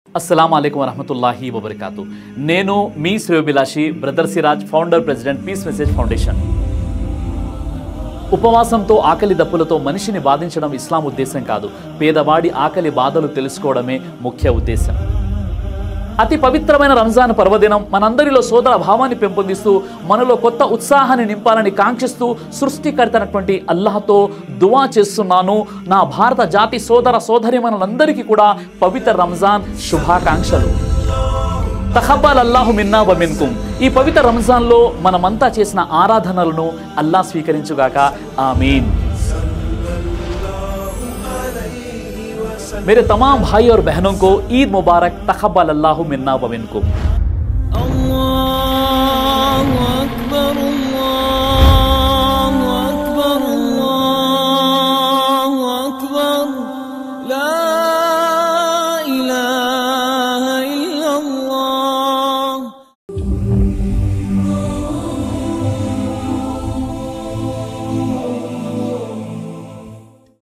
అస్సలం అయికం వరహమతుల్లాహి వబర్కాతు నేను మీ శ్రేయోభిలాషి brother Siraj founder president peace message foundation ఉపవాసంతో ఆకలి దప్పులతో మనిషిని బాధించడం ఇస్లాం ఉద్దేశం కాదు పేదవాడి ఆకలి బాధలు తెలుసుకోవడమే ముఖ్య ఉద్దేశం అతి పవిత్రమైన రంజాన్ పర్వదినం మనందరిలో సోదర భావాన్ని పెంపొందిస్తూ మనలో కొత్త ఉత్సాహాన్ని నింపాలని కాంక్షిస్తూ సృష్టికర్తనటువంటి అల్లాహతో దువా చేస్తున్నాను నా భారత జాతి సోదర సోదరిమణులందరికీ కూడా పవిత్ర రంజాన్ శుభాకాంక్షలు తహబ్బాల్ అల్లాహు మిన్నా వ మిన్కుం ఈ పవిత్ర రంజాన్లో మనమంతా చేసిన ఆరాధనలను అల్లా స్వీకరించుగాక ఆమీన్ मेरे तमाम भाई और बहनों को ईद मुबारक तखब्बल अल्लाह मिन्ना व मिनकुम